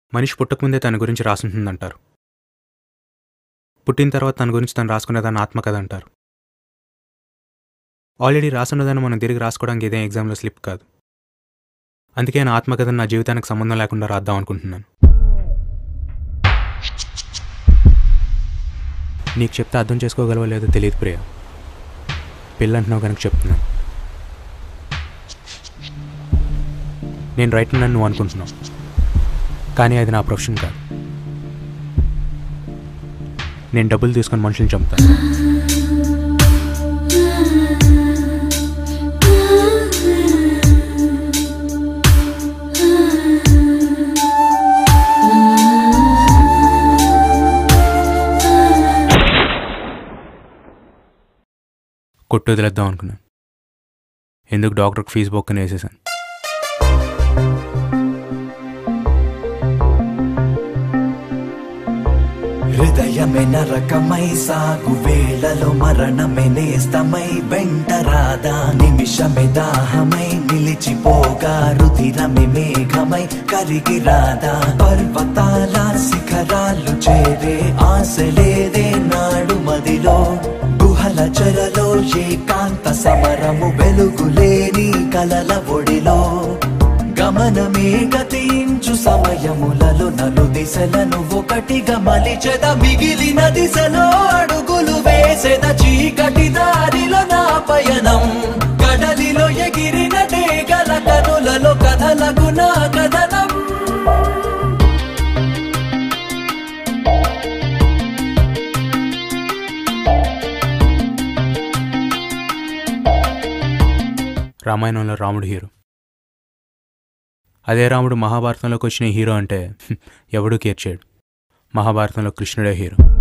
మనిషి పుట్టకముందే తన గురించి రాసుంటుందంటారు పుట్టిన తర్వాత తన గురించి తను రాసుకునేదాన్ని ఆత్మకథ అంటారు ఆల్రెడీ రాసున్నదాన్ని మనం తిరిగి రాసుకోవడానికి ఇదే ఎగ్జామ్లో స్లిప్ కాదు అందుకే నా ఆత్మకథను నా జీవితానికి సంబంధం లేకుండా రాద్దాం అనుకుంటున్నాను నీకు చెప్తే అర్థం చేసుకోగలవో లేదో తెలియదు ప్రియ పెళ్ళంటున్నావు కనుక చెప్తున్నాను నేను రైట్ నన్ను నువ్వు అనుకుంటున్నావు కానీ అది నా ప్రొఫెషన్ కాదు నేను డబ్బులు తీసుకొని మనుషుల్ని చంపుతాను కొట్టు వదిలేద్దాం అనుకున్నాను ఎందుకు డాక్టర్కి ఫీజు బొక్కని వేసేసాను హృదయమే నరకమై సాగు వేళలో మరణమే నేస్తమై వెంట రాదా నిమిషమే దాహమై నిలిచిపోగా రుధిరమే మేఘమై కరిగి రాదా పర్వతాల శిఖరాలు చేరే ఆశ లేదే నాడు మదిలో గుహల చెరలో ఏకాంత సమరము వెలుగులేని కలల ఒడిలో గమనమే గతించు సమయములలో నలు దిశలను ఒకటిగా మలిచెద మిగిలిన దిశలో అడుగులు వేసెద చీకటి దారిలో నా పయనం కడలిలో ఎగిరిన గల కనులలో కథలకు నా కథనం రామాయణంలో రాముడు హీరో అదే రాముడు మహాభారతంలోకి వచ్చిన హీరో అంటే హ్మ్, ఎవడూ కేర్ చేయడు మహాభారతంలో కృష్ణుడే హీరో